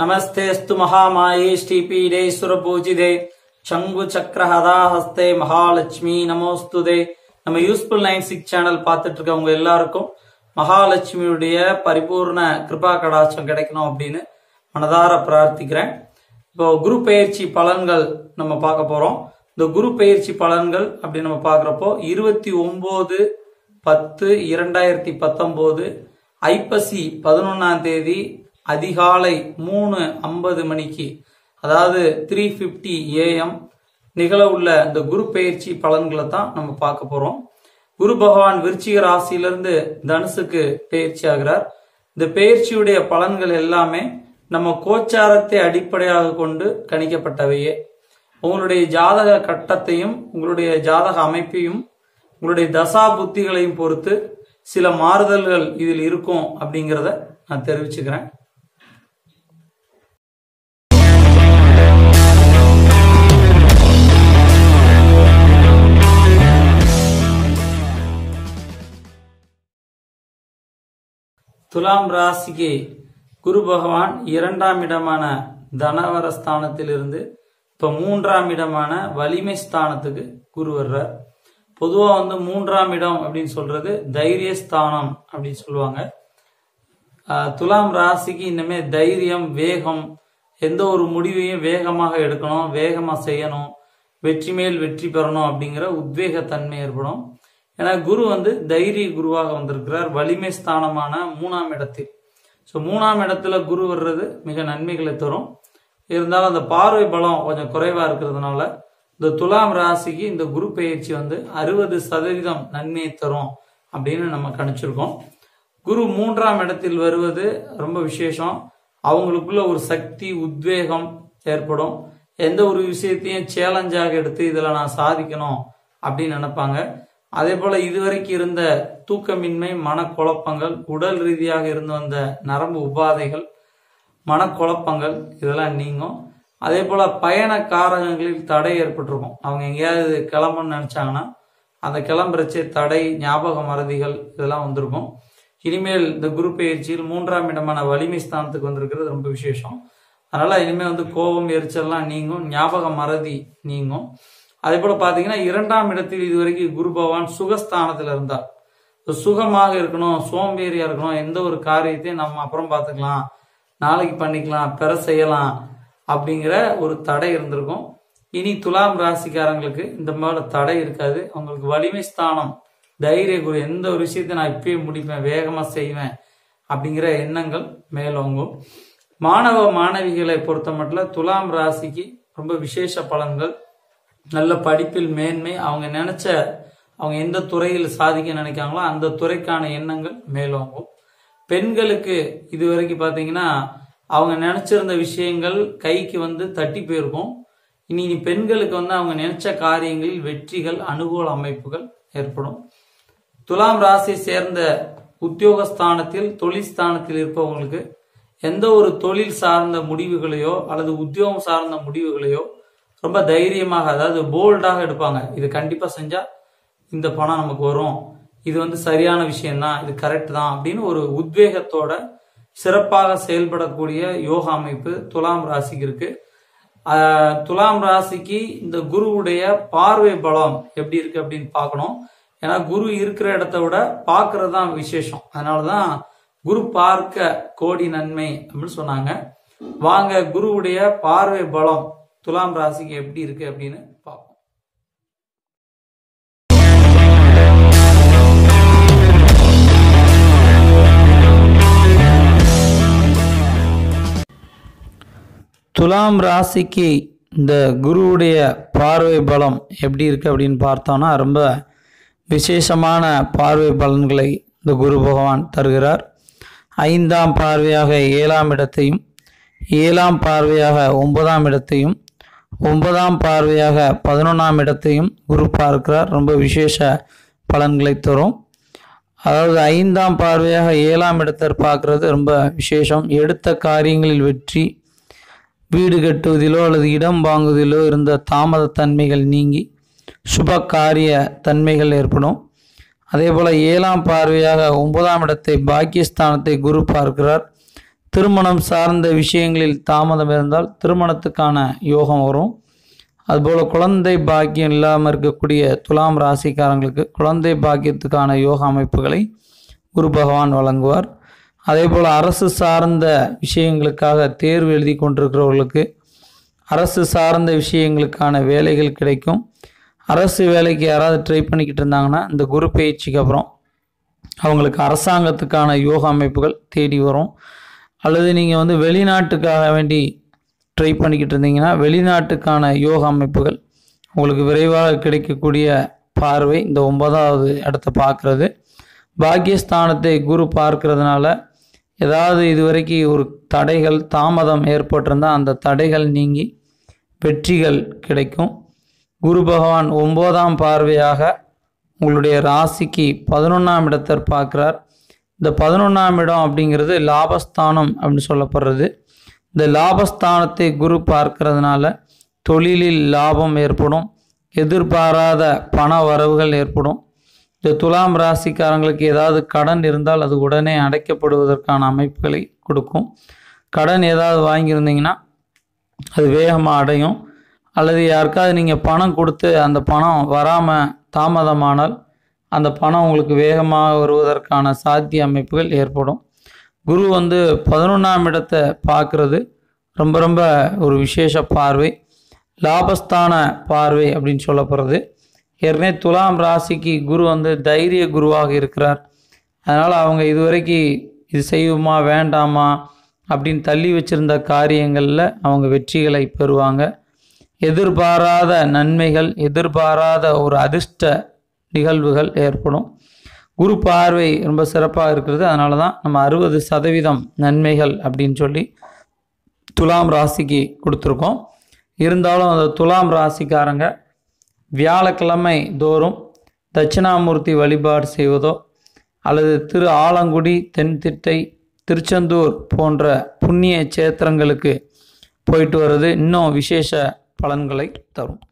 नमस्तेऽस्तु महामाये श्रीपीडे सुरपूजिते சங்கு சக்கர ஹதாஹஸ்தே மகாலட்சுமி நமோஸ்துதே நம்ம யூஸ்ஃபுல் நைன் சிக்ஸ் சேனல் பார்த்துட்டு இருக்கவங்க எல்லாருக்கும் மகாலட்சுமியுடைய பரிபூர்ண கிருபா கடாட்சம் கிடைக்கணும் அப்படின்னு மனதார பிரார்த்திக்கிறேன் இப்போ குரு பெயர்ச்சி பலன்கள் நம்ம பார்க்க போறோம் இந்த குரு பெயர்ச்சி பலன்கள் அப்படின்னு நம்ம பார்க்குறப்போ இருபத்தி ஒன்பது பத்து இரண்டாயிரத்தி பத்தொம்போது ஐப்பசி பதினொன்னாம் தேதி அதிகாலை மூணு ஐம்பது மணிக்கு அதாவது த்ரீ ஃபிஃப்டி ஏஎம் நிகழ உள்ள இந்த குரு பெயர்ச்சி பலன்களை தான் நம்ம பார்க்க போறோம் குரு பகவான் விருச்சிக ராசியிலிருந்து தனுசுக்கு பெயர்ச்சி ஆகிறார் இந்த பெயர்ச்சியுடைய பலன்கள் எல்லாமே நம்ம கோச்சாரத்தை அடிப்படையாக கொண்டு கணிக்கப்பட்டவையே உங்களுடைய ஜாதக கட்டத்தையும் உங்களுடைய ஜாதக அமைப்பையும் உங்களுடைய தசா புத்திகளையும் பொறுத்து சில மாறுதல்கள் இதில் இருக்கும் அப்படிங்கிறத நான் தெரிவிச்சுக்கிறேன் துலாம் ராசிக்கு குரு பகவான் இரண்டாம் இடமான தனவர ஸ்தானத்திலிருந்து இப்ப மூன்றாம் இடமான வலிமை ஸ்தானத்துக்கு குரு வர்றார் பொதுவா வந்து மூன்றாம் இடம் அப்படின்னு சொல்றது தைரிய ஸ்தானம் அப்படின்னு சொல்லுவாங்க ஆஹ் துலாம் ராசிக்கு இனிமே தைரியம் வேகம் எந்த ஒரு முடிவையும் வேகமாக எடுக்கணும் வேகமா செய்யணும் வெற்றி மேல் வெற்றி பெறணும் அப்படிங்கிற உத்வேகத்தன்மை ஏற்படும் ஏன்னா குரு வந்து தைரிய குருவாக வந்திருக்கிறார் வலிமை ஸ்தானமான மூணாம் இடத்தில் ஸோ மூணாம் இடத்துல குரு வர்றது மிக நன்மைகளை தரும் இருந்தாலும் அந்த பார்வை பலம் கொஞ்சம் குறைவா இருக்கிறதுனால இந்த துலாம் ராசிக்கு இந்த குரு பயிற்சி வந்து அறுபது சதவீதம் நன்மையை தரும் அப்படின்னு நம்ம கணிச்சிருக்கோம் குரு மூன்றாம் இடத்தில் வருவது ரொம்ப விசேஷம் அவங்களுக்குள்ள ஒரு சக்தி உத்வேகம் ஏற்படும் எந்த ஒரு விஷயத்தையும் சேலஞ்சாக எடுத்து இதில் நான் சாதிக்கணும் அப்படின்னு நினைப்பாங்க அதே போல இதுவரைக்கும் இருந்த தூக்கமின்மை மனக்குழப்பங்கள் உடல் ரீதியாக இருந்து வந்த நரம்பு உபாதைகள் மனக்குழப்பங்கள் இதெல்லாம் நீங்கும் அதே போல பயண காரகங்களில் தடை ஏற்பட்டிருக்கும் அவங்க எங்கேயாவது கிளம்பணும்னு நினைச்சாங்கன்னா அந்த கிளம்புறச்சே தடை ஞாபக மறதிகள் இதெல்லாம் வந்திருக்கும் இனிமேல் இந்த குரு பயிற்சியில் மூன்றாம் இடமான வலிமை ஸ்தானத்துக்கு வந்திருக்கிறது ரொம்ப விசேஷம் அதனால இனிமேல் வந்து கோபம் எரிச்சல்லாம் நீங்கும் ஞாபக மறதி நீங்கும் அதே போல பாத்தீங்கன்னா இரண்டாம் இடத்தில் இதுவரைக்கும் குரு பகவான் சுகஸ்தானத்துல இருந்தார் சுகமாக இருக்கணும் சோம்பேறியா இருக்கணும் எந்த ஒரு காரியத்தையும் நம்ம அப்புறம் பார்த்துக்கலாம் நாளைக்கு பண்ணிக்கலாம் பெற செய்யலாம் அப்படிங்கிற ஒரு தடை இருந்திருக்கும் இனி துலாம் ராசிக்காரங்களுக்கு இந்த மாதிரி தடை இருக்காது அவங்களுக்கு வலிமை ஸ்தானம் தைரிய குரு எந்த ஒரு விஷயத்தை நான் இப்பயே முடிப்பேன் வேகமா செய்வேன் அப்படிங்கிற எண்ணங்கள் மேலோங்கும் மாணவ மாணவிகளை பொறுத்த மட்டும் துலாம் ராசிக்கு ரொம்ப விசேஷ பலன்கள் நல்ல படிப்பில் மேன்மை அவங்க நினைச்ச அவங்க எந்த துறையில் சாதிக்க நினைக்காங்களோ அந்த துறைக்கான எண்ணங்கள் மேலோங்கும் பெண்களுக்கு இது வரைக்கும் பார்த்தீங்கன்னா அவங்க நினைச்சிருந்த விஷயங்கள் கைக்கு வந்து தட்டி போயிருக்கும் இனி இனி பெண்களுக்கு வந்து அவங்க நினைச்ச காரியங்களில் வெற்றிகள் அனுகூல அமைப்புகள் ஏற்படும் துலாம் ராசி சேர்ந்த உத்தியோகஸ்தானத்தில் தொழில் ஸ்தானத்தில் இருப்பவங்களுக்கு எந்த ஒரு தொழில் சார்ந்த முடிவுகளையோ அல்லது உத்தியோகம் சார்ந்த முடிவுகளையோ ரொம்ப தைரியமாக அதாவது போல்டாக எடுப்பாங்க இது கண்டிப்பா செஞ்சா இந்த பணம் நமக்கு வரும் இது வந்து சரியான விஷயம்தான் இது கரெக்ட் தான் அப்படின்னு ஒரு உத்வேகத்தோட சிறப்பாக செயல்படக்கூடிய யோகா அமைப்பு துலாம் ராசிக்கு இருக்கு ஆஹ் துலாம் ராசிக்கு இந்த குருவுடைய பார்வை பலம் எப்படி இருக்கு அப்படின்னு பார்க்கணும் ஏன்னா குரு இருக்கிற இடத்த விட பார்க்கறது தான் விசேஷம் அதனாலதான் குரு பார்க்க கோடி நன்மை அப்படின்னு சொன்னாங்க வாங்க குருவுடைய பார்வை பலம் துலாம் ராசிக்கு எப்படி இருக்கு அப்படின்னு பார்ப்போம் துலாம் ராசிக்கு இந்த குருவுடைய பார்வை பலம் எப்படி இருக்கு அப்படின்னு பார்த்தோம்னா ரொம்ப விசேஷமான பார்வை பலன்களை இந்த குரு பகவான் தருகிறார் ஐந்தாம் பார்வையாக ஏழாம் இடத்தையும் ஏழாம் பார்வையாக ஒன்பதாம் இடத்தையும் ஒன்பதாம் பார்வையாக பதினொன்றாம் இடத்தையும் குரு பார்க்கிறார் ரொம்ப விசேஷ பலன்களை தரும் அதாவது ஐந்தாம் பார்வையாக ஏழாம் இடத்தை பார்க்கறது ரொம்ப விசேஷம் எடுத்த காரியங்களில் வெற்றி வீடு கட்டுவதிலோ அல்லது இடம் வாங்குவதிலோ இருந்த தாமத தன்மைகள் நீங்கி சுப காரிய தன்மைகள் ஏற்படும் அதே போல் ஏழாம் பார்வையாக ஒன்பதாம் இடத்தை பாக்கியஸ்தானத்தை குரு பார்க்கிறார் திருமணம் சார்ந்த விஷயங்களில் தாமதம் இருந்தால் திருமணத்துக்கான யோகம் வரும் அதுபோல் குழந்தை பாக்கியம் இல்லாமல் இருக்கக்கூடிய துலாம் ராசிக்காரங்களுக்கு குழந்தை பாக்கியத்துக்கான யோக அமைப்புகளை குரு பகவான் வழங்குவார் அதே போல் அரசு சார்ந்த விஷயங்களுக்காக தேர்வு எழுதி கொண்டிருக்கிறவர்களுக்கு அரசு சார்ந்த விஷயங்களுக்கான வேலைகள் கிடைக்கும் அரசு வேலைக்கு யாராவது ட்ரை பண்ணிக்கிட்டு இருந்தாங்கன்னா இந்த குரு பயிற்சிக்கு அப்புறம் அவங்களுக்கு அரசாங்கத்துக்கான யோக அமைப்புகள் தேடி வரும் அல்லது நீங்கள் வந்து வெளிநாட்டுக்காக வேண்டி ட்ரை பண்ணிக்கிட்டு இருந்தீங்கன்னா வெளிநாட்டுக்கான யோக அமைப்புகள் உங்களுக்கு விரைவாக கிடைக்கக்கூடிய பார்வை இந்த ஒன்பதாவது இடத்த பார்க்குறது பாக்கியஸ்தானத்தை குரு பார்க்கறதுனால ஏதாவது இதுவரைக்கும் ஒரு தடைகள் தாமதம் ஏற்பட்டிருந்தால் அந்த தடைகள் நீங்கி வெற்றிகள் கிடைக்கும் குரு பகவான் ஒம்போதாம் பார்வையாக உங்களுடைய ராசிக்கு பதினொன்றாம் இடத்தை பார்க்குறார் இந்த பதினொன்றாம் இடம் அப்படிங்கிறது லாபஸ்தானம் அப்படின்னு சொல்லப்படுறது இந்த லாபஸ்தானத்தை குரு பார்க்கறதுனால தொழிலில் லாபம் ஏற்படும் எதிர்பாராத பண வரவுகள் ஏற்படும் இந்த துலாம் ராசிக்காரங்களுக்கு ஏதாவது கடன் இருந்தால் அது உடனே அடைக்கப்படுவதற்கான அமைப்புகளை கொடுக்கும் கடன் ஏதாவது வாங்கியிருந்தீங்கன்னா அது வேகமாக அடையும் அல்லது யாருக்காவது நீங்கள் பணம் கொடுத்து அந்த பணம் வராமல் தாமதமானால் அந்த பணம் உங்களுக்கு வேகமாக வருவதற்கான சாத்திய அமைப்புகள் ஏற்படும் குரு வந்து பதினொன்றாம் இடத்தை பார்க்குறது ரொம்ப ரொம்ப ஒரு விசேஷ பார்வை லாபஸ்தான பார்வை அப்படின்னு சொல்லப்படுறது ஏற்கனவே துலாம் ராசிக்கு குரு வந்து தைரிய குருவாக இருக்கிறார் அதனால் அவங்க இதுவரைக்கும் இது செய்வோமா வேண்டாமா அப்படின்னு தள்ளி வச்சிருந்த காரியங்களில் அவங்க வெற்றிகளை பெறுவாங்க எதிர்பாராத நன்மைகள் எதிர்பாராத ஒரு அதிர்ஷ்ட நிகழ்வுகள் ஏற்படும் குரு பார்வை ரொம்ப சிறப்பாக இருக்கிறது அதனால தான் நம்ம அறுபது சதவீதம் நன்மைகள் அப்படின்னு சொல்லி துலாம் ராசிக்கு கொடுத்துருக்கோம் இருந்தாலும் அந்த துலாம் ராசிக்காரங்க வியாழக்கிழமை தோறும் தட்சிணாமூர்த்தி வழிபாடு செய்வதோ அல்லது திரு ஆலங்குடி தென்திட்டை திருச்செந்தூர் போன்ற புண்ணிய சேத்திரங்களுக்கு போயிட்டு வர்றது இன்னும் விசேஷ பலன்களை தரும்